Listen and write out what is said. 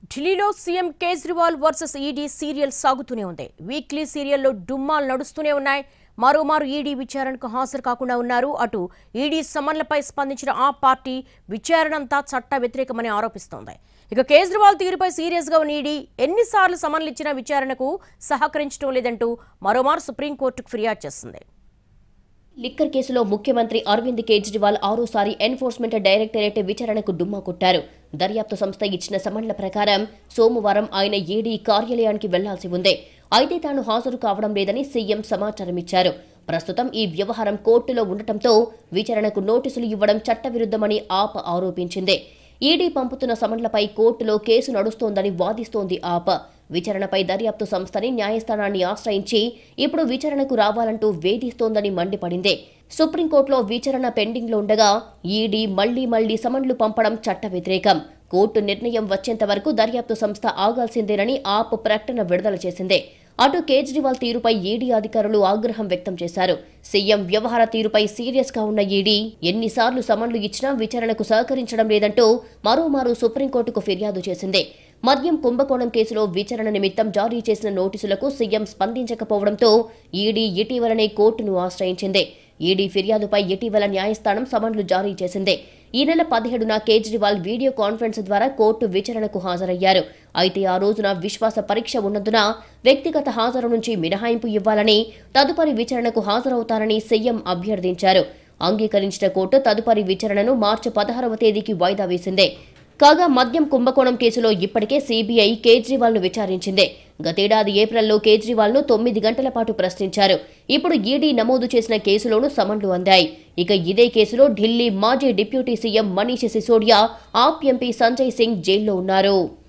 ఢిల్లీలో CM Kejriwal versus ED serial సాగుతూనే ఉంది వీక్లీ సీరియల్లో డుమ్మాలు నడుస్తూనే ఉన్నాయి మరోమారు ఈడీ విచారణకు హాజరు కాకుండా ఉన్నారు అటు ఈడీ సమన్లపై స్పందించిన ఆ పార్టీ విచారణంతా చట్ట వ్యతిరేకమని ఆరోపిస్తోంది ఇక కేజ్రీవాల్ తీరుపై సీరియస్ గా ఉన్న ఈడీ ఎన్నిసార్లు సమన్లు ఇచ్చినా విచారణకు సహకరించడం లేదంటూ మరోమారు సుప్రీంకోర్టుకు ఫిర్యాదు చేసింది లిక్కర్ కేసులో ముఖ్యమంత్రి అరవింద్ కేజ్రీవాల్ ఆరోసారి ఎన్ఫోర్స్మెంట్ డైరెక్టరేట్ విచారణకు డుమ్మా కొట్టారు దర్యాప్తు సంస్థ ఇచ్చిన సమన్ల ప్రకారం సోమవారం ఆయన ఈడీ కార్యాలయానికి వెళ్లాల్సి ఉంది అయితే తాను హాజరు కావడం లేదని సీఎం సమాచారం ఇచ్చారు ప్రస్తుతం ఈ వ్యవహారం కోర్టులో ఉండటంతో విచారణకు నోటీసులు ఇవ్వడం చట్టవిరుద్ధమని ఆప్ ఆరోపించింది ఈడీ పంపుతున్న సమన్లపై కోర్టులో కేసు నడుస్తోందని వాదిస్తోంది ఆప్ విచారణపై దర్యాప్తు సంస్థని న్యాయస్థానాన్ని ఆశ్రయించి ఇప్పుడు విచారణకు రావాలంటూ వేధిస్తోందని మండిపడింది సుప్రీంకోర్టులో విచారణ పెండింగ్లో ఉండగా ఈడీ మళ్లీ మళ్లీ సమన్లు పంపడం చట్ట వ్యతిరేకం కోర్టు నిర్ణయం వచ్చేంత వరకు దర్యాప్తు సంస్థ ఆగాల్సిందేనని ఆప్ ప్రకటన విడుదల చేసింది అటు కేజ్రీవాల్ తీరుపై ఈడీ అధికారులు ఆగ్రహం వ్యక్తం చేశారు సీఎం వ్యవహార తీరుపై సీరియస్ గా ఉన్న ఈడీ ఎన్నిసార్లు సమన్లు ఇచ్చినా విచారణకు సహకరించడం లేదంటూ మరోమారు సుప్రీంకోర్టుకు ఫిర్యాదు చేసింది మద్యం కుంభకోణం కేసులో విచారణ నిమిత్తం జారీ చేసిన నోటీసులకు సీఎం స్పందించకపోవడంతో ఈడీ ఇటీవలనే కోర్టును ఆశ్రయించింది ఈడీ ఫిర్యాదుపై ఇటీవల న్యాయస్థానం సమన్లు జారీ చేసింది ఈ నెల పదిహేడున కేజ్రీవాల్ వీడియో కాన్ఫరెన్స్ ద్వారా కోర్టు విచారణకు హాజరయ్యారు అయితే ఆ రోజున విశ్వాస పరీక్ష ఉన్నందున వ్యక్తిగత హాజరు నుంచి మినహాయింపు ఇవ్వాలని తదుపరి విచారణకు హాజరవుతారని సీఎం అభ్యర్థించారు అంగీకరించిన కోర్టు తదుపరి విచారణను మార్చి పదహారవ తేదీకి వాయిదా వేసింది కాగా మద్యం కుంభకోణం కేసులో ఇప్పటికే సీబీఐ కేజ్రీవాల్ ను విచారించింది గతేడాది ఏప్రిల్లో కేజ్రీవాల్ ను తొమ్మిది గంటల పాటు ప్రశ్నించారు ఇప్పుడు ఈడీ నమోదు చేసిన కేసులోనూ సమన్లు అందాయి ఇక ఇదే కేసులో ఢిల్లీ మాజీ deputy CM Manish Sisodia AAP MP Sanjay Singh జైల్లో ఉన్నారు